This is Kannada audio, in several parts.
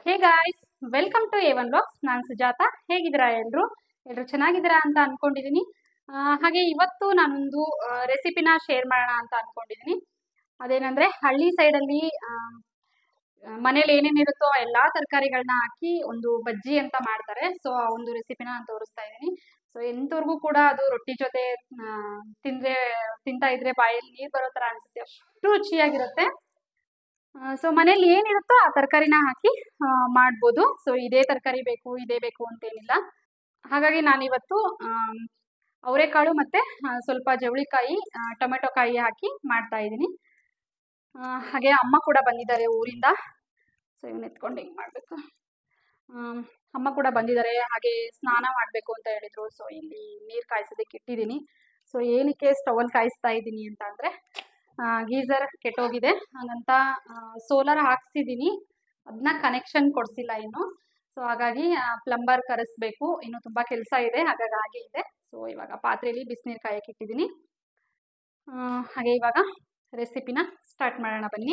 Hey guys welcome to A one blogs ನಾನು ಸುಜಾತ ಹೇಗಿದ್ದೀರಾ ಎಲ್ಲರೂ ಎಲ್ಲರೂ ಚೆನ್ನಾಗಿದ್ದೀರಾ ಅಂತ ಅನ್ಕೊಂಡಿದ್ದೀನಿ ಆ, ಹಾಗೆ ಇವತ್ತು ನಾನೊಂದು ರೆಸಿಪಿನ ಶೇರ್ ಮಾಡೋಣ ಅಂತ ಅನ್ಕೊಂಡಿದ್ದೀನಿ ಅದೇನಂದ್ರೆ ಹಳ್ಳಿ ಸೈಡಲ್ಲಿ ಮನೇಲಿ ಏನೇನಿರುತ್ತೋ ಎಲ್ಲಾ ತರಕಾರಿಗಳನ್ನ ಹಾಕಿ ಒಂದು ಬಜ್ಜಿ ಅಂತ ಮಾಡ್ತಾರೆ ಸೊ ಆ ಒಂದು ರೆಸಿಪಿನ ನಾನು ತೋರಿಸ್ತಾ ಇದ್ದೀನಿ ಸೊ ಎಂತವ್ರಿಗೂ ಕೂಡ ಅದು ರೊಟ್ಟಿ ಜೊತೆ ಆ, ತಿಂದ್ರೆ ತಿಂತಾ ಇದ್ರೆ ಬಾಯಲ್ಲಿ ನೀರು ಬರೋ ಥರ ಅನ್ಸುತ್ತೆ ಅಷ್ಟು ರುಚಿಯಾಗಿರುತ್ತೆ ಸೊ ಮನೇಲಿ ಏನಿರುತ್ತೋ ಆ ತರಕಾರಿನ ಹಾಕಿ ಆ, ಮಾಡ್ಬೋದು ಸೊ ಇದೇ ತರಕಾರಿ ಬೇಕು ಇದೇ ಬೇಕು ಅಂತೇನಿಲ್ಲ ಹಾಗಾಗಿ ನಾನಿವತ್ತು ಆಮ್, ಅವರೆಕಾಳು ಮತ್ತೆ ಆ, ಸ್ವಲ್ಪ ಜವಳಿಕಾಯಿ ಆ, ಟೊಮೆಟೊ ಕಾಯಿ ಹಾಕಿ ಮಾಡ್ತಾ ಇದ್ದೀನಿ ಆ, ಹಾಗೆ ಅಮ್ಮ ಕೂಡ ಬಂದಿದ್ದಾರೆ ಊರಿಂದ ಸೊ ಇವನ್ನ ಎತ್ಕೊಂಡು ಹೆಂಗೆ ಮಾಡಬೇಕು ಅಮ್ಮ ಕೂಡ ಬಂದಿದ್ದಾರೆ ಹಾಗೆ ಸ್ನಾನ ಮಾಡಬೇಕು ಅಂತ ಹೇಳಿದ್ರು ಸೊ ಇಲ್ಲಿ ನೀರು ಕಾಯಿಸೋದಕ್ಕೆ ಇಟ್ಟಿದ್ದೀನಿ ಸೊ ಏನಕ್ಕೆ ಸ್ಟವಲ್ಲಿ ಕಾಯಿಸ್ತಾ ಇದ್ದೀನಿ ಅಂತ ಅಂದರೆ ಗೀಸರ್ ಕೆಟ್ಟೋಗಿದೆ ಹಾಗಂತ ಸೋಲಾರ್ ಹಾಕ್ಸಿದ್ದೀನಿ ಅದನ್ನ ಕನೆಕ್ಷನ್ ಕೊಡಿಸಿಲ್ಲ ಇನ್ನು ಸೊ ಹಾಗಾಗಿ ಪ್ಲಂಬರ್ ಕರೆಸ್ಬೇಕು ಇನ್ನು ತುಂಬ ಕೆಲಸ ಇದೆ ಹಾಗಾಗಿ ಹಾಗೆ ಇದೆ ಸೊ ಇವಾಗ ಪಾತ್ರೆಯಲ್ಲಿ ಬಿಸಿನೀರು ಕಾಯಕ್ಕೆ ಇಟ್ಟಿದ್ದೀನಿ ಆ, ಹಾಗೆ ಇವಾಗ ರೆಸಿಪಿನ ಸ್ಟಾರ್ಟ್ ಮಾಡೋಣ ಬನ್ನಿ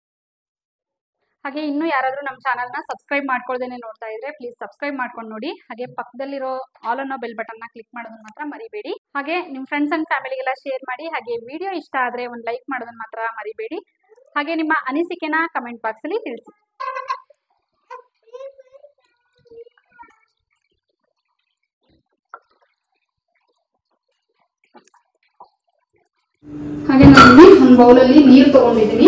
ಹಾಗೆ ಇನ್ನೂ ಯಾರಾದರೂ ನಮ್ಮ ಚಾನಲ್ನ ಸಬ್ಸ್ಕ್ರೈಬ್ ಮಾಡ್ಕೊಳ್ದೇನೆ ನೋಡ್ತಾ ಇದ್ರೆ ಪ್ಲೀಸ್ ಸಬ್ಸ್ಕ್ರೈಬ್ ಮಾಡ್ಕೊಂಡು ನೋಡಿ ಹಾಗೆ ಪಕ್ಕದಲ್ಲಿರೋ ಆಲ್ ಅನ್ನೋ ಬೆಲ್ ಬಟನ್ನ ಕ್ಲಿಕ್ ಮಾಡೋದನ್ನ ಮಾತ್ರ ಮರಿಬೇಡಿ ಹಾಗೆ ನಿಮ್ಮ ಫ್ರೆಂಡ್ಸ್ ಅಂಡ್ ಫ್ಯಾಮಿಲಿಗೆಲ್ಲ ಶೇರ್ ಮಾಡಿ ಹಾಗೆ ವಿಡಿಯೋ ಇಷ್ಟ ಆದರೆ ಒಂದು ಲೈಕ್ ಮಾಡೋದನ್ನ ಮಾತ್ರ ಮರಿಬೇಡಿ ಹಾಗೆ ನಿಮ್ಮ ಅನಿಸಿಕೆನ ಕಮೆಂಟ್ ಬಾಕ್ಸಲ್ಲಿ ತಿಳಿಸಿ ಹಾಗೆ ನಾನಿಲ್ಲಿ ಒಂದು ಬೌಲಲ್ಲಿ ನೀರು ತೊಗೊಂಡಿದ್ದೀನಿ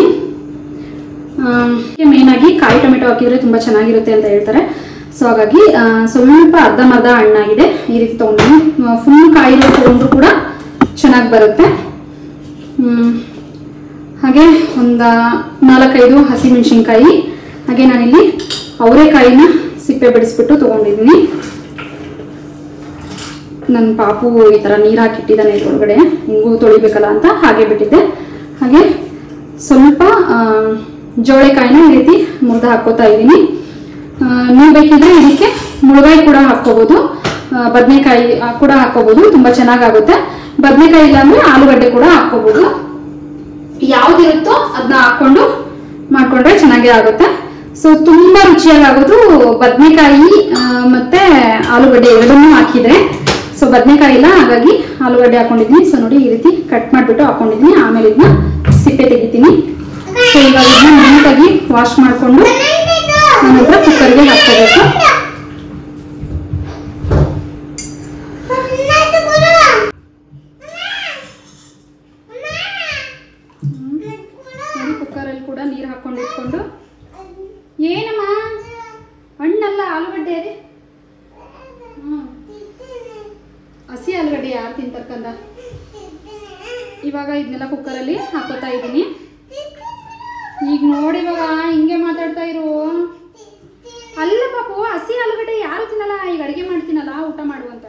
ಮೇನ್ ಆಗಿ ಕಾಯಿ ಟೊಮೆಟೊ ಹಾಕಿದ್ರೆ ತುಂಬ ಚೆನ್ನಾಗಿರುತ್ತೆ ಅಂತ ಹೇಳ್ತಾರೆ ಸೊ ಹಾಗಾಗಿ ಆ, ಸ್ವಲ್ಪ ಅರ್ಧಂಬರ್ಧ ಹಣ್ಣಾಗಿದೆ ಈ ರೀತಿ ತೊಗೊಂಡಿದ್ದೀನಿ ಫುಲ್ ಕಾಯಿ ತೊಗೊಂಡ್ರು ಕೂಡ ಚೆನ್ನಾಗಿ ಬರುತ್ತೆ ಹ್ಮ್. ಹಾಗೆ ಒಂದು ನಾಲ್ಕೈದು ಹಸಿಮೆಣಸಿನ್ಕಾಯಿ ಹಾಗೆ ನಾನಿಲ್ಲಿ ಅವರೆಕಾಯಿನ ಸಿಪ್ಪೆ ಬಿಡಿಸ್ಬಿಟ್ಟು ತೊಗೊಂಡಿದ್ದೀನಿ ನನ್ನ ಪಾಪು ಈ ಥರ ನೀರು ಹಾಕಿಟ್ಟಿದ್ದಾನೆ ಇದ್ರೊಳಗಡೆ ಹಿಂಗೂ ತೊಳಿಬೇಕಲ್ಲ ಅಂತ ಹಾಗೆ ಬಿಟ್ಟಿದ್ದೆ ಹಾಗೆ ಸ್ವಲ್ಪ ಆ, ಜೋಳೆಕಾಯಿನ ಈ ರೀತಿ ಮುರಿದು ಹಾಕೋತಾ ಇದ್ದೀನಿ ಆ, ನೀವು ಬೇಕಿದ್ರೆ ಇದಕ್ಕೆ ಮುಳುಗಾಯಿ ಕೂಡ ಹಾಕ್ಕೋಬೋದು ಬದನೆಕಾಯಿ ಕೂಡ ಹಾಕ್ಕೋಬೋದು ತುಂಬ ಚೆನ್ನಾಗಾಗುತ್ತೆ ಬದನೆಕಾಯಿ ಇಲ್ಲಾಂದ್ರೆ ಆಲೂಗಡ್ಡೆ ಕೂಡ ಹಾಕ್ಕೋಬೋದು ಯಾವ್ದಿರುತ್ತೋ ಅದನ್ನ ಹಾಕೊಂಡು ಮಾಡ್ಕೊಂಡ್ರೆ ಚೆನ್ನಾಗೇ ಆಗುತ್ತೆ ಸೊ ತುಂಬಾ ರುಚಿಯಾಗಿ ಆಗೋದು ಬದನೆಕಾಯಿ ಮತ್ತೆ ಆಲೂಗಡ್ಡೆ ಎರಡನ್ನೂ ಹಾಕಿದ್ರೆ ಸೊ ಬದನೆಕಾಯಿ ಇಲ್ಲ ಹಾಗಾಗಿ ಆಲೂಗಡ್ಡೆ ಹಾಕೊಂಡಿದ್ದೀನಿ ಸೊ ನೋಡಿ ಈ ರೀತಿ ಕಟ್ ಮಾಡಿಬಿಟ್ಟು ಹಾಕೊಂಡಿದ್ದೀನಿ ಆಮೇಲೆ ಇದನ್ನ ಸಿಪ್ಪೆ ತೆಗಿತೀನಿ ಸೊ ಇವಾಗ ಇದನ್ನ ನೀಟಾಗಿ ವಾಶ್ ಮಾಡಿಕೊಂಡು ನಂತರ ಕುಕ್ಕರ್ಗೆ ಹಾಕ್ಕೋಬೇಕು ನೋಡಿ ಕುಕ್ಕರಲ್ಲಿ ಕೂಡ ನೀರು ಹಾಕೊಂಡು ಇಟ್ಕೊಂಡು ಏನಮ್ಮ ಹಣ್ಣಲ್ಲ ಆಲೂಗಡ್ಡೆ ಅದೇ ಹ್ಮ್ ಹಸಿ ಆಲೂಗಡ್ಡೆ ಯಾರು ತಿಂತಾರೆ ಕಂದ ಇವಾಗ ಇದನ್ನೆಲ್ಲ ಕುಕ್ಕರಲ್ಲಿ ಹಾಕೋತಾ ಇದ್ದೀನಿ ಈಗ ನೋಡಿ ಇವಾಗ ಹಿಂಗೆ ಮಾತಾಡ್ತಾ ಇರು ಅಲ್ಲ ಪಾಪು ಹಸಿ ಆಲೂಗಡ್ಡೆ ಯಾರು ತಿನ್ನಲ್ಲ ಈಗ ಅಡುಗೆ ಮಾಡ್ತೀನಲ್ಲ ಊಟ ಮಾಡುವಂತ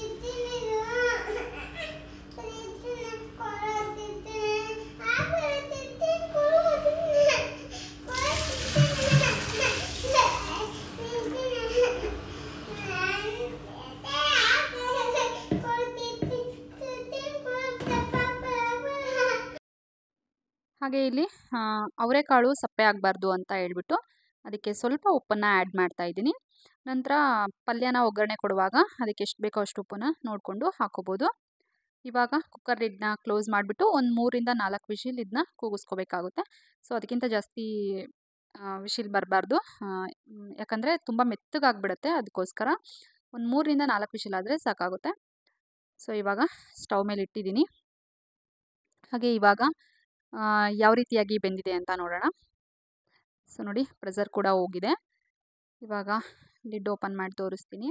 ಹಾಗೆ ಇಲ್ಲಿ ಆ, ಅವರೆಕಾಳು ಸಪ್ಪೆ ಆಗಬಾರ್ದು ಅಂತ ಹೇಳ್ಬಿಟ್ಟು ಅದಕ್ಕೆ ಸ್ವಲ್ಪ ಉಪ್ಪನ್ನು ಆ್ಯಡ್ ಮಾಡ್ತಾ ಇದ್ದೀನಿ ನಂತರ ಪಲ್ಯನ ಒಗ್ಗರಣೆ ಕೊಡುವಾಗ ಅದಕ್ಕೆ ಎಷ್ಟು ಬೇಕೋ ಅಷ್ಟು ಉಪ್ಪನ್ನ ನೋಡಿಕೊಂಡು ಹಾಕೋಬೋದು ಇವಾಗ ಕುಕ್ಕರ್ ಲಿಡ್ನ ಕ್ಲೋಸ್ ಮಾಡಿಬಿಟ್ಟು ಒಂದು ಮೂರಿಂದ ನಾಲ್ಕು ವಿಶಿಲ್ ಇದನ್ನ ಕೂಗಿಸ್ಕೋಬೇಕಾಗುತ್ತೆ ಸೊ ಅದಕ್ಕಿಂತ ಜಾಸ್ತಿ ವಿಶಿಲ್ ಬರಬಾರ್ದು ಯಾಕಂದರೆ ತುಂಬ ಮೆತ್ತಗಾಗ್ಬಿಡುತ್ತೆ ಅದಕ್ಕೋಸ್ಕರ ಒಂದು ಮೂರರಿಂದ ನಾಲ್ಕು ವಿಶಿಲ್ ಆದರೆ ಸಾಕಾಗುತ್ತೆ ಸೊ ಇವಾಗ ಸ್ಟವ್ ಮೇಲೆ ಇಟ್ಟಿದ್ದೀನಿ ಹಾಗೆ ಇವಾಗ ಆ, ಯಾವ ರೀತಿಯಾಗಿ ಬೆಂದಿದೆ ಅಂತ ನೋಡೋಣ ಸೊ ನೋಡಿ ಪ್ರೆಸರ್ ಕೂಡ ಹೋಗಿದೆ ಇವಾಗ ಲಿಡ್ ಓಪನ್ ಮಾಡಿ ತೋರಿಸ್ತೀನಿ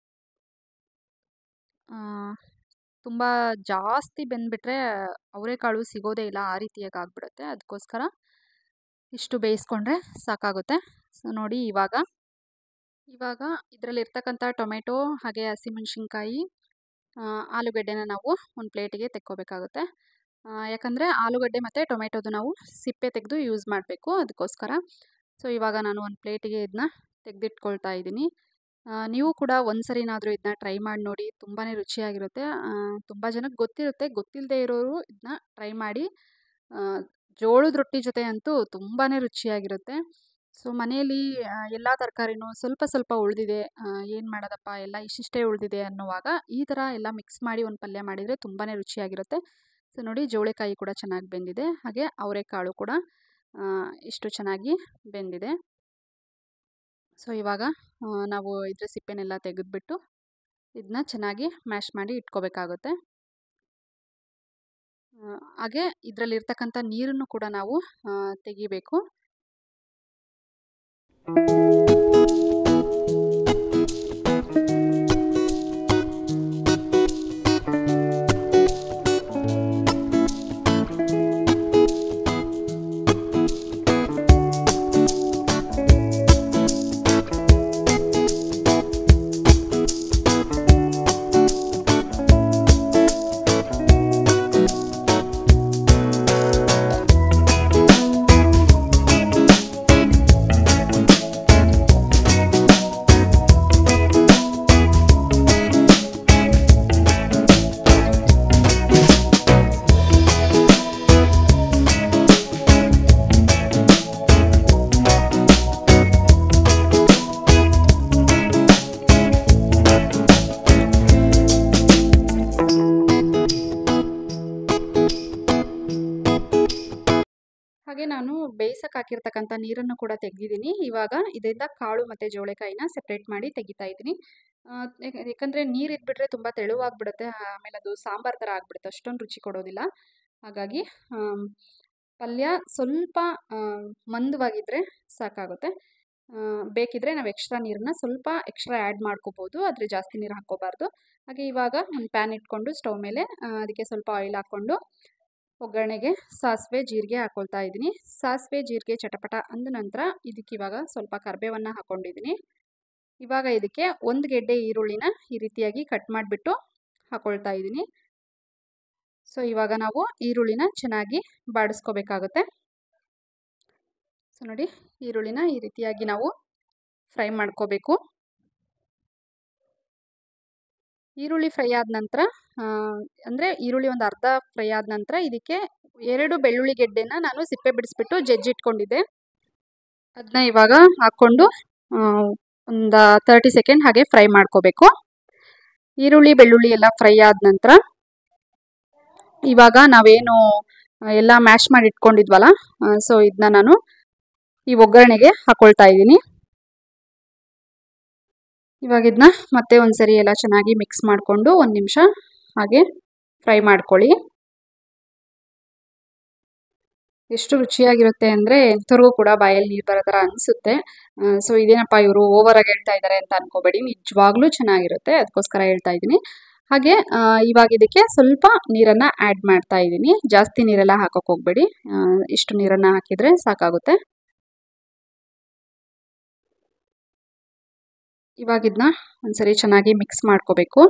ತುಂಬ ಜಾಸ್ತಿ ಬೆಂದ್ಬಿಟ್ರೆ ಅವರೆಕಾಳು ಸಿಗೋದೇ ಇಲ್ಲ ಆ ರೀತಿಯಾಗಿ ಆಗ್ಬಿಡುತ್ತೆ ಅದಕ್ಕೋಸ್ಕರ ಇಷ್ಟು ಬೇಯಿಸ್ಕೊಂಡ್ರೆ ಸಾಕಾಗುತ್ತೆ ಸೊ ನೋಡಿ ಇವಾಗ ಇವಾಗ ಇದರಲ್ಲಿ ಇರ್ತಕ್ಕಂಥ ಟೊಮೆಟೊ ಹಾಗೆ ಹಸಿಮೆಣ್ಸಿನ್ಕಾಯಿ ಆ, ಆಲೂಗಡ್ಡೆನ ನಾವು ಒಂದು ಪ್ಲೇಟಿಗೆ ತೆಕ್ಕೋಬೇಕಾಗುತ್ತೆ ಆ, ಯಾಕಂದರೆ ಆಲೂಗಡ್ಡೆ ಮತ್ತು ಟೊಮೆಟೊದು ನಾವು ಸಿಪ್ಪೆ ತೆಗೆದು ಯೂಸ್ ಮಾಡಬೇಕು ಅದಕ್ಕೋಸ್ಕರ ಸೊ ಇವಾಗ ನಾನು ಒಂದು ಪ್ಲೇಟಿಗೆ ಇದನ್ನ ತೆಗೆದಿಟ್ಕೊಳ್ತಾ ಇದ್ದೀನಿ ಆ, ನೀವು ಕೂಡ ಒಂದು ಸರಿನಾದರೂ ಇದನ್ನ ಟ್ರೈ ಮಾಡಿ ನೋಡಿ ತುಂಬಾ ರುಚಿಯಾಗಿರುತ್ತೆ ತುಂಬ ಜನಕ್ಕೆ ಗೊತ್ತಿರುತ್ತೆ ಗೊತ್ತಿಲ್ಲದೆ ಇರೋರು ಇದನ್ನ ಟ್ರೈ ಮಾಡಿ ಆ, ಜೋಳದ ರೊಟ್ಟಿ ಜೊತೆ ಅಂತೂ ತುಂಬಾ ರುಚಿಯಾಗಿರುತ್ತೆ ಸೊ ಮನೆಯಲ್ಲಿ ಎಲ್ಲ ತರಕಾರಿನೂ ಸ್ವಲ್ಪ ಸ್ವಲ್ಪ ಉಳಿದಿದೆ ಏನು ಮಾಡೋದಪ್ಪ ಎಲ್ಲ ಇಷ್ಟಿಷ್ಟೇ ಉಳಿದಿದೆ ಅನ್ನುವಾಗ ಈ ಥರ ಎಲ್ಲ ಮಿಕ್ಸ್ ಮಾಡಿ ಒಂದು ಪಲ್ಯ ಮಾಡಿದರೆ ತುಂಬಾ ರುಚಿಯಾಗಿರುತ್ತೆ ಸೊ ನೋಡಿ ಜೋಳೆಕಾಯಿ ಕೂಡ ಚೆನ್ನಾಗಿ ಬೆಂದಿದೆ ಹಾಗೆ ಅವರೆಕಾಳು ಕೂಡ ಆ, ಇಷ್ಟು ಚೆನ್ನಾಗಿ ಬೆಂದಿದೆ ಸೊ ಇವಾಗ ಆ, ನಾವು ಇದ್ರ ಸಿಪ್ಪೆನೆಲ್ಲ ತೆಗೆದುಬಿಟ್ಟು ಇದನ್ನ ಚೆನ್ನಾಗಿ ಮ್ಯಾಶ್ ಮಾಡಿ ಇಟ್ಕೋಬೇಕಾಗುತ್ತೆ ಆ, ಹಾಗೆ ಇದರಲ್ಲಿರ್ತಕ್ಕಂಥ ನೀರನ್ನು ಕೂಡ ನಾವು ಆ, ತೆಗಿಬೇಕು ಹಾಗೆ ನಾನು ಬೇಯಿಸಕ್ಕೆ ಹಾಕಿರ್ತಕ್ಕಂಥ ನೀರನ್ನು ಕೂಡ ತೆಗೆದಿದ್ದೀನಿ ಇವಾಗ ಇದರಿಂದ ಕಾಳು ಮತ್ತು ಜೋಳೆಕಾಯಿನ ಸೆಪ್ರೇಟ್ ಮಾಡಿ ತೆಗಿತಾ ಇದ್ದೀನಿ ಯಾಕಂದರೆ ನೀರು ಇದ್ಬಿಟ್ರೆ ತುಂಬ ತೆಳುವಾಗ್ಬಿಡುತ್ತೆ ಆಮೇಲೆ ಅದು ಸಾಂಬಾರು ಥರ ಆಗ್ಬಿಡುತ್ತೆ ಅಷ್ಟೊಂದು ರುಚಿ ಕೊಡೋದಿಲ್ಲ ಹಾಗಾಗಿ ಆಮ್, ಪಲ್ಯ ಸ್ವಲ್ಪ ಆ, ಮಂದವಾಗಿದ್ದರೆ ಸಾಕಾಗುತ್ತೆ ಆ, ಬೇಕಿದ್ರೆ ನಾವು ಎಕ್ಸ್ಟ್ರಾ ನೀರನ್ನ ಸ್ವಲ್ಪ ಎಕ್ಸ್ಟ್ರಾ ಆ್ಯಡ್ ಮಾಡ್ಕೋಬೋದು ಆದರೆ ಜಾಸ್ತಿ ನೀರು ಹಾಕ್ಕೋಬಾರ್ದು ಹಾಗೆ ಇವಾಗ ಒಂದು ಪ್ಯಾನ್ ಇಟ್ಕೊಂಡು ಸ್ಟವ್ ಮೇಲೆ ಆ, ಅದಕ್ಕೆ ಸ್ವಲ್ಪ ಆಯಿಲ್ ಹಾಕ್ಕೊಂಡು ಒಗ್ಗರಣೆಗೆ ಸಾಸಿವೆ ಜೀರಿಗೆ ಹಾಕ್ಕೊಳ್ತಾ ಇದ್ದೀನಿ ಸಾಸಿವೆ ಜೀರಿಗೆ ಚಟಪಟ ಅಂದ ನಂತರ ಇದಕ್ಕೆ ಇವಾಗ ಸ್ವಲ್ಪ ಕರಿಬೇವನ್ನು ಹಾಕ್ಕೊಂಡಿದ್ದೀನಿ ಇವಾಗ ಇದಕ್ಕೆ ಒಂದು ಗೆಡ್ಡೆ ಈರುಳ್ಳಿನ ಈ ರೀತಿಯಾಗಿ ಕಟ್ ಮಾಡಿಬಿಟ್ಟು ಹಾಕ್ಕೊಳ್ತಾ ಇದ್ದೀನಿ ಸೊ ಇವಾಗ ನಾವು ಈರುಳ್ಳಿನ ಚೆನ್ನಾಗಿ ಬಾಡಿಸ್ಕೋಬೇಕಾಗುತ್ತೆ ಸೊ ನೋಡಿ ಈರುಳ್ಳಿನ ಈ ರೀತಿಯಾಗಿ ನಾವು ಫ್ರೈ ಮಾಡ್ಕೋಬೇಕು ಈರುಳ್ಳಿ ಫ್ರೈ ಆದ ನಂತರ ಅಂದರೆ ಈರುಳ್ಳಿ ಒಂದು ಅರ್ಧ ಫ್ರೈ ಆದ ನಂತರ ಇದಕ್ಕೆ ಎರಡು ಬೆಳ್ಳುಳ್ಳಿ ಗೆಡ್ಡೆನ ನಾನು ಸಿಪ್ಪೆ ಬಿಡಿಸ್ಬಿಟ್ಟು ಜಜ್ಜಿಟ್ಕೊಂಡಿದ್ದೆ ಅದನ್ನ ಇವಾಗ ಹಾಕ್ಕೊಂಡು ಒಂದು ತರ್ಟಿ ಸೆಕೆಂಡ್ ಹಾಗೆ ಫ್ರೈ ಮಾಡ್ಕೋಬೇಕು ಈರುಳ್ಳಿ ಬೆಳ್ಳುಳ್ಳಿ ಎಲ್ಲ ಫ್ರೈ ಆದ ನಂತರ ಇವಾಗ ನಾವೇನು ಎಲ್ಲ ಮ್ಯಾಶ್ ಮಾಡಿ ಇಟ್ಕೊಂಡಿದ್ವಲ್ಲ ಸೊ ಇದನ್ನ ನಾನು ಈ ಒಗ್ಗರಣೆಗೆ ಹಾಕ್ಕೊಳ್ತಾ ಇದ್ದೀನಿ ಇವಾಗ ಇದನ್ನ ಮತ್ತೆ ಒಂದ್ಸರಿ ಎಲ್ಲ ಚೆನ್ನಾಗಿ ಮಿಕ್ಸ್ ಮಾಡಿಕೊಂಡು ಒಂದು ನಿಮಿಷ ಹಾಗೆ ಫ್ರೈ ಮಾಡ್ಕೊಳ್ಳಿ ಎಷ್ಟು ರುಚಿಯಾಗಿರುತ್ತೆ ಅಂದರೆ ಎಂಥವ್ರಿಗೂ ಕೂಡ ಬಾಯಲ್ಲಿ ನೀರು ಬರೋ ಥರ ಅನಿಸುತ್ತೆ ಸೊ ಇದೇನಪ್ಪ ಇವರು ಓವರಾಗಿ ಹೇಳ್ತಾ ಇದ್ದಾರೆ ಅಂತ ಅನ್ಕೋಬೇಡಿ ನಿಜವಾಗ್ಲೂ ಚೆನ್ನಾಗಿರುತ್ತೆ ಅದಕ್ಕೋಸ್ಕರ ಹೇಳ್ತಾ ಇದ್ದೀನಿ ಹಾಗೆ ಆ, ಇವಾಗ ಇದಕ್ಕೆ ಸ್ವಲ್ಪ ನೀರನ್ನು ಆ್ಯಡ್ ಮಾಡ್ತಾ ಇದ್ದೀನಿ ಜಾಸ್ತಿ ನೀರೆಲ್ಲ ಹಾಕೋಕೆ ಹೋಗಬೇಡಿ ಇಷ್ಟು ನೀರನ್ನು ಹಾಕಿದರೆ ಸಾಕಾಗುತ್ತೆ ಇವಾಗ ಇದನ್ನ ಒಂದ್ಸರಿ ಚೆನ್ನಾಗಿ ಮಿಕ್ಸ್ ಮಾಡ್ಕೋಬೇಕು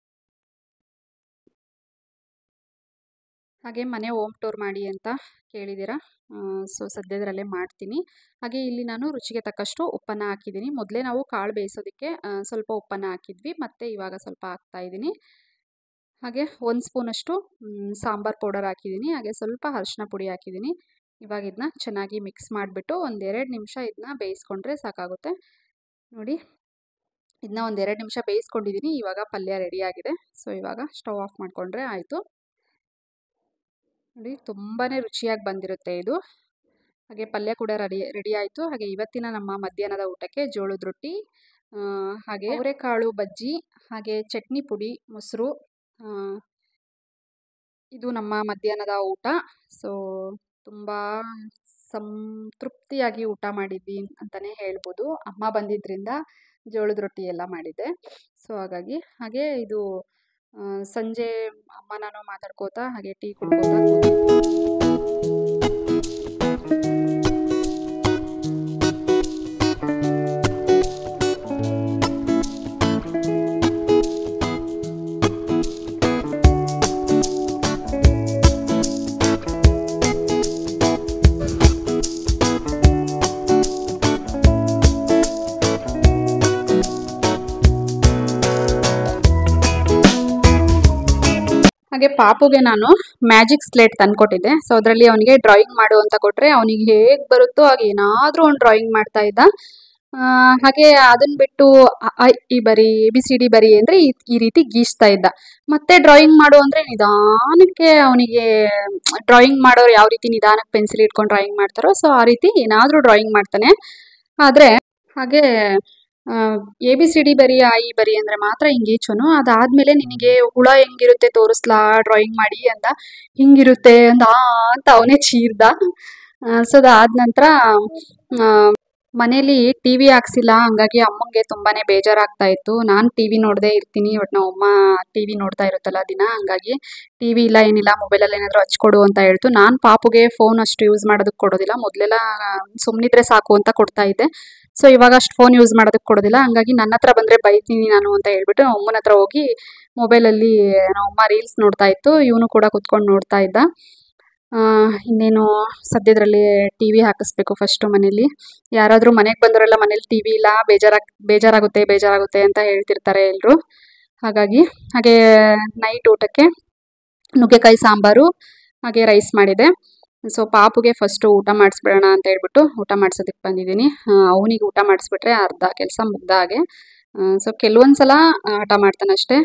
ಹಾಗೆ ಮನೆ ಹೋಮ್ ಟೂರ್ ಮಾಡಿ ಅಂತ ಕೇಳಿದ್ದೀರಾ ಸೊ ಸದ್ಯದರಲ್ಲೇ ಮಾಡ್ತೀನಿ ಹಾಗೆ ಇಲ್ಲಿ ನಾನು ರುಚಿಗೆ ತಕ್ಕಷ್ಟು ಉಪ್ಪನ್ನು ಹಾಕಿದ್ದೀನಿ ಮೊದಲೇ ನಾವು ಕಾಳು ಬೇಯಿಸೋದಕ್ಕೆ ಆ, ಸ್ವಲ್ಪ ಉಪ್ಪನ್ನು ಹಾಕಿದ್ವಿ ಮತ್ತು ಇವಾಗ ಸ್ವಲ್ಪ ಹಾಕ್ತಾ ಇದ್ದೀನಿ ಹಾಗೆ ಒಂದು ಸ್ಪೂನಷ್ಟು ಸಾಂಬಾರ್ ಪೌಡರ್ ಹಾಕಿದ್ದೀನಿ ಹಾಗೆ ಸ್ವಲ್ಪ ಅರಿಶಿನ ಪುಡಿ ಹಾಕಿದ್ದೀನಿ ಇವಾಗ ಇದನ್ನ ಚೆನ್ನಾಗಿ ಮಿಕ್ಸ್ ಮಾಡಿಬಿಟ್ಟು ಒಂದೆರಡು ನಿಮಿಷ ಇದನ್ನ ಬೇಯಿಸ್ಕೊಂಡ್ರೆ ಸಾಕಾಗುತ್ತೆ ನೋಡಿ ಇದನ್ನ ಒಂದೆರಡು ನಿಮಿಷ ಬೇಯಿಸ್ಕೊಂಡಿದ್ದೀನಿ ಇವಾಗ ಪಲ್ಯ ರೆಡಿಯಾಗಿದೆ ಸೊ ಇವಾಗ ಸ್ಟವ್ ಆಫ್ ಮಾಡಿಕೊಂಡ್ರೆ ಆಯಿತು ನೋಡಿ ತುಂಬಾ ರುಚಿಯಾಗಿ ಬಂದಿರುತ್ತೆ ಇದು ಹಾಗೆ ಪಲ್ಯ ಕೂಡ ರೆಡಿ ರೆಡಿ ಆಯಿತು ಹಾಗೆ ಇವತ್ತಿನ ನಮ್ಮ ಮಧ್ಯಾಹ್ನದ ಊಟಕ್ಕೆ ಜೋಳದ ರೊಟ್ಟಿ ಆ, ಹಾಗೆ ಅವರೆಕಾಳು ಬಜ್ಜಿ ಹಾಗೆ ಚಟ್ನಿ ಪುಡಿ ಮೊಸರು ಆ, ಇದು ನಮ್ಮ ಮಧ್ಯಾಹ್ನದ ಊಟ ಸೊ ತುಂಬ ಸಂತೃಪ್ತಿಯಾಗಿ ಊಟ ಮಾಡಿದ್ವಿ ಅಂತಲೇ ಹೇಳ್ಬೋದು ಅಮ್ಮ ಬಂದಿದ್ದರಿಂದ ಜೋಳದ ರೊಟ್ಟಿ ಎಲ್ಲ ಮಾಡಿದ್ದೆ ಸೊ ಹಾಗಾಗಿ ಹಾಗೆ ಇದು ಆ, ಸಂಜೆ ಅಮ್ಮ ನಾನು ಮಾತಾಡ್ಕೋತಾ ಹಾಗೆ ಟೀ ಕುಡ್ಕೋತಾ ಕೂತಿದ್ವಿ. ಹಾಗೆ ಪಾಪುಗೆ ನಾನು ಮ್ಯಾಜಿಕ್ ಸ್ಲೇಟ್ ತಂದ್ಕೊಟ್ಟಿದ್ದೆ ಸೊ ಅದರಲ್ಲಿ ಅವನಿಗೆ ಡ್ರಾಯಿಂಗ್ ಮಾಡು ಅಂತ ಕೊಟ್ಟರೆ ಅವನಿಗೆ ಹೇಗೆ ಬರುತ್ತೋ ಹಾಗೆ ಏನಾದರೂ ಒಂದು ಡ್ರಾಯಿಂಗ್ ಮಾಡ್ತಾ ಇದ್ದ ಆ, ಹಾಗೆ ಅದನ್ನ ಬಿಟ್ಟು ಅ, ಆ, ಈ ಬರಿ ಎ ಬಿ ಸಿ ಡಿ ಬರಿ ಅಂದರೆ ಈ ಈ ರೀತಿ ಗೀಚ್ತಾ ಇದ್ದ ಮತ್ತೆ ಡ್ರಾಯಿಂಗ್ ಮಾಡು ಅಂದರೆ ನಿಧಾನಕ್ಕೆ ಅವನಿಗೆ ಡ್ರಾಯಿಂಗ್ ಮಾಡೋರು ಯಾವ ರೀತಿ ನಿಧಾನಕ್ಕೆ ಪೆನ್ಸಿಲ್ ಇಟ್ಕೊಂಡು ಡ್ರಾಯಿಂಗ್ ಮಾಡ್ತಾರೋ ಸೊ ಆ ರೀತಿ ಏನಾದರೂ ಡ್ರಾಯಿಂಗ್ ಮಾಡ್ತಾನೆ ಆದರೆ ಹಾಗೆ ಎ ಬಿ ಸಿ ಡಿ ಬರಿ ಆ ಈ ಬರಿ ಅಂದರೆ ಮಾತ್ರ ಹಿಂಗೀಚೋನು ಅದಾದಮೇಲೆ ನಿನಗೆ ಹುಳ ಹೆಂಗಿರುತ್ತೆ ತೋರಿಸ್ಲಾ ಡ್ರಾಯಿಂಗ್ ಮಾಡಿ ಅಂತ ಹಿಂಗಿರುತ್ತೆ ಅಂದ ಆ ಅಂತ ಅವನೇ ಚೀರ್ದ ಸೊ ಅದಾದ ನಂತರ ಮನೇಲಿ ಟಿ ವಿ ಹಾಕ್ಸಿಲ್ಲ ಹಂಗಾಗಿ ಅಮ್ಮಂಗೆ ತುಂಬಾನೇ ಬೇಜಾರಾಗ್ತಾ ಇತ್ತು ನಾನು ಟಿ ವಿ ನೋಡದೆ ಇರ್ತೀನಿ ಬಟ್ ನಮ್ಮ ಅಮ್ಮ ಟಿ ವಿ ನೋಡ್ತಾ ಇರುತ್ತಲ್ಲ ದಿನ ಹಂಗಾಗಿ ಟಿ ವಿ ಇಲ್ಲ ಏನಿಲ್ಲ ಮೊಬೈಲಲ್ಲಿ ಏನಾದರೂ ಹಚ್ಕೊಡು ಅಂತ ಹೇಳ್ತು ನಾನು ಪಾಪುಗೆ ಫೋನ್ ಅಷ್ಟು ಯೂಸ್ ಮಾಡೋದಕ್ಕೆ ಕೊಡೋದಿಲ್ಲ ಮೊದಲೆಲ್ಲ ಸುಮ್ಮನಿದ್ರೆ ಸಾಕು ಅಂತ ಕೊಡ್ತಾ ಇದ್ದೆ ಸೊ ಇವಾಗ ಅಷ್ಟು ಫೋನ್ ಯೂಸ್ ಮಾಡೋದಕ್ಕೆ ಕೊಡೋದಿಲ್ಲ ಹಂಗಾಗಿ ನನ್ನ ಹತ್ರ ಬಂದರೆ ಬೈತೀನಿ ನಾನು ಅಂತ ಹೇಳ್ಬಿಟ್ಟು ಅಮ್ಮನ ಹತ್ರ ಹೋಗಿ ಮೊಬೈಲಲ್ಲಿ ನಮ್ಮಮ್ಮ ರೀಲ್ಸ್ ನೋಡ್ತಾ ಇತ್ತು ಇವನು ಕೂಡ ಕುತ್ಕೊಂಡು ನೋಡ್ತಾ ಇದ್ದ ಆ, ಇನ್ನೇನು ಸದ್ಯದರಲ್ಲಿ ಟಿ ವಿ ಹಾಕಿಸ್ಬೇಕು ಫಸ್ಟು ಮನೇಲಿ ಯಾರಾದರೂ ಮನೆಗೆ ಬಂದವರೆಲ್ಲ ಮನೇಲಿ ಟಿ ವಿ ಇಲ್ಲ ಬೇಜಾರಾಗ್ ಬೇಜಾರಾಗುತ್ತೆ ಬೇಜಾರಾಗುತ್ತೆ ಅಂತ ಹೇಳ್ತಿರ್ತಾರೆ ಎಲ್ಲರೂ ಹಾಗಾಗಿ ಹಾಗೆ ನೈಟ್ ಊಟಕ್ಕೆ ನುಗ್ಗೆಕಾಯಿ ಸಾಂಬಾರು ಹಾಗೆ ರೈಸ್ ಮಾಡಿದೆ ಸೊ ಪಾಪುಗೆ ಫಸ್ಟು ಊಟ ಮಾಡಿಸ್ಬಿಡೋಣ ಅಂತ ಹೇಳ್ಬಿಟ್ಟು ಊಟ ಮಾಡಿಸೋದಕ್ಕೆ ಬಂದಿದ್ದೀನಿ ಅವನಿಗೆ ಊಟ ಮಾಡಿಸ್ಬಿಟ್ರೆ ಅರ್ಧ ಕೆಲಸ ಮುಗ್ದ ಹಾಗೆ ಸೊ ಕೆಲವೊಂದು ಸಲ ಹಠ ಮಾಡ್ತಾನೆ ಅಷ್ಟೇ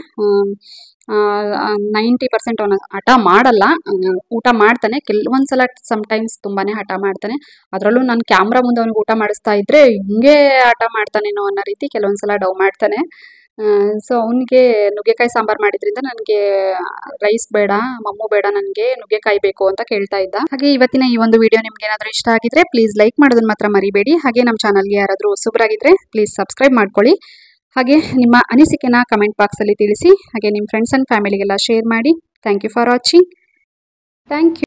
ನೈಂಟಿ ಪರ್ಸೆಂಟ್ ಅವನು ಹಠ ಮಾಡಲ್ಲ ಆ, ಊಟ ಮಾಡ್ತಾನೆ ಕೆಲವೊಂದು ಸಲ ಸಮ್ಟೈಮ್ಸ್ ತುಂಬಾ ಹಠ ಮಾಡ್ತಾನೆ ಅದರಲ್ಲೂ ನಾನು ಕ್ಯಾಮ್ರಾ ಮುಂದೆ ಅವ್ನಿಗೆ ಊಟ ಮಾಡಿಸ್ತಾ ಇದ್ರೆ ಹಿಂಗೆ ಹಠ ಮಾಡ್ತಾನೇನೋ ಅನ್ನೋ ರೀತಿ ಕೆಲವೊಂದು ಸಲ ಡವ್ ಮಾಡ್ತಾನೆ ಸೊ ಅವನಿಗೆ ನುಗ್ಗೆಕಾಯಿ ಸಾಂಬಾರು ಮಾಡಿದ್ರಿಂದ ನನಗೆ ರೈಸ್ ಬೇಡ ಮಮ್ಮು ಬೇಡ ನನಗೆ ನುಗ್ಗೆಕಾಯಿ ಬೇಕು ಅಂತ ಕೇಳ್ತಾ ಇದ್ದ ಹಾಗೆ ಇವತ್ತಿನ ಈ ಒಂದು ವಿಡಿಯೋ ನಿಮ್ಗೆ ಏನಾದರೂ ಇಷ್ಟ ಆಗಿದ್ರೆ ಪ್ಲೀಸ್ ಲೈಕ್ ಮಾಡೋದನ್ನ ಮಾತ್ರ ಮರಿಬೇಡಿ ಹಾಗೆ ನಮ್ಮ ಚಾನಲ್ಗೆ ಯಾರಾದರೂ ಹೊಸಬ್ರಾಗಿದ್ರೆ ಪ್ಲೀಸ್ ಸಬ್ಸ್ಕ್ರೈಬ್ ಮಾಡ್ಕೊಳ್ಳಿ ಹಾಗೆ ನಿಮ್ಮ ಅನಿಸಿಕೆನ ಕಮೆಂಟ್ ಬಾಕ್ಸಲ್ಲಿ ತಿಳಿಸಿ ಹಾಗೆ ನಿಮ್ಮ ಫ್ರೆಂಡ್ಸ್ ಆ್ಯಂಡ್ ಫ್ಯಾಮಿಲಿಗೆಲ್ಲ ಶೇರ್ ಮಾಡಿ thank you for watching thank you